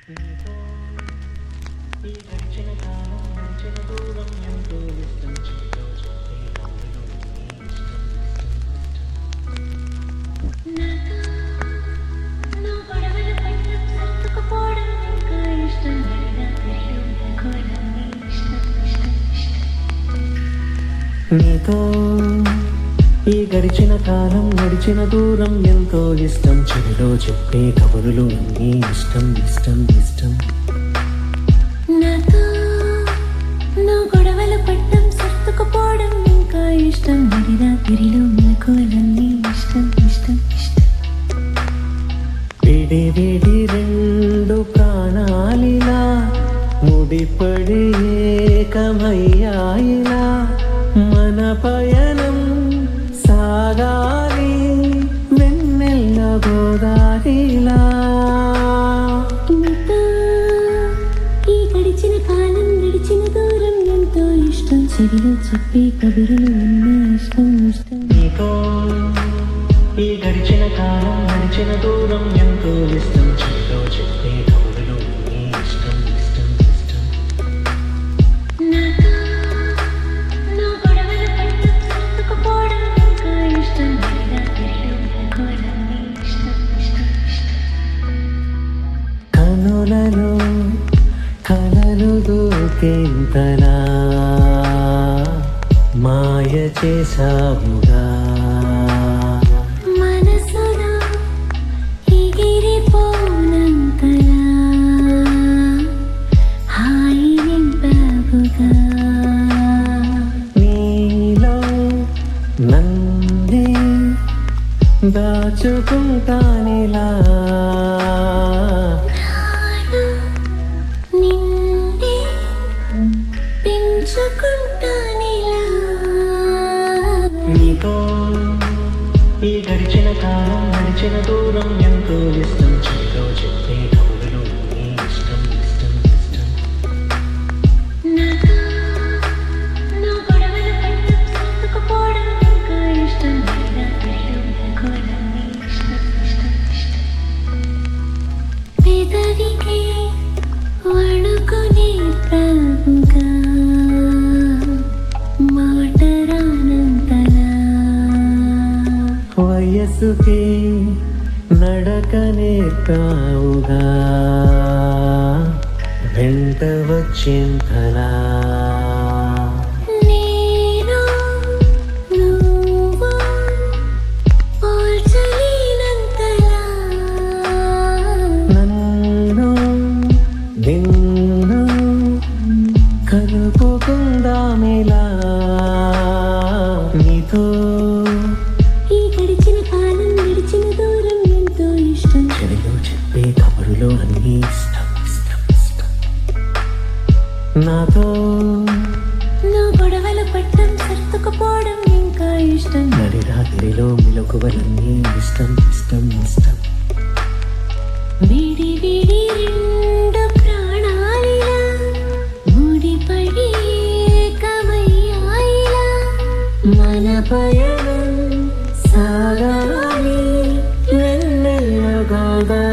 ఈ గడిచిన కాలం గడిచిన దూరం ఎంతో ఇష్టం చెప్తూ చెప్పే కవులు నీ ఇష్టం నా గొడవల పట్ల సర్దుకుపోవడం ఇంకా ఇష్టం లేదా తెలుసుకోవడం నీ ఇష్టం ఇష్టం ఇష్టం నీతో ఈ గడిచిన కాలం గడిచిన దూరం ఎంతో ఇష్టం చెవిలో చెప్పే కబురులు నీ ఇష్టం ఇష్టం ఇష్టం నాతో నా గొడవల పట్టం సర్దుకుపోవడం ఇంకా ఇష్టం నడిరా తిరిలో మెలకువలన్నీ ఇష్టం ఇష్టం ఇష్టం విడి విడి రెండు ప్రాణాలిలా ముడిపడి ఏకమయ్యాయిలా మన పయనం సాగాలి వెన్నెల్ల గోదారిలా నీతో ఈ గడిచిన కాలం గడిచిన దూరం ఎంతో ఇష్టం చెవిలో చెప్పే కబురులు అన్నీ ఇష్టం ఇష్టం నీతో ఈ గడిచిన కాలం గడిచిన దూరం ఎంతో ఇష్టం చెవిలో చెప్పే కబురులు నీ ఇష్టం ఇష్టం ఇష్టం నాతో నా గొడవల పట్ల సర్దుకుపోవడం ఇంకా ఇష్టం లేదా తిరిలో మెలకువడం నీ ఇష్టం ఇష్టం ఇష్టం కనులలో కలలు దూకేంతలా మాయ చేసావుగా మనసులో ఎగిరిపోనంతలా హాయి నింపావుగా నీలో నంది దాచుకుంటానిలా నాలో నిండి పెంచుకుంటానిలా నీతో ఈ గడిచిన కాలం గడిచిన దూరం ఎంతో ఇష్టం చెవిలో చెప్పే కబురులు నీ ఇష్టం ఇష్టం ఇష్టం నాతో నా గొడవల పట్ల సర్దుకుపోవడం ఇంకా ఇష్టం లేదా తిరిలో మెలకువడం నీ ఇష్టం ఇష్టం ఇష్టం పెదవికి వణుకునే ప్రభుగా మాట రానంతలా వయసుకి నడక నేర్పావుగా వెంట వచ్చింతలా నేను నువ్వు పోల్చలేనంతలా నన్ను నిన్ను కలుపుకుందామిలా నీతో ఈ గడిచిన కాలం గడిచిన దూరం ఎంతో ఇష్టం చెవిలో చెప్పే కబురులో అన్నీ ఇష్టం ఇష్టం ఇష్టం నాతో నా గొడవల పట్టం సర్దుకుపోవడం ఇంకా ఇష్టం నడి రాత్రిలో మెలకువలన్నీ ఇష్టం ఇష్టం ఇష్టం విడి విడి రెండు ప్రాణాలిలా ముడిపడి ఏకమయ్యాయిలా మన పయనం సాగాలి వెన్నెల గోదావరి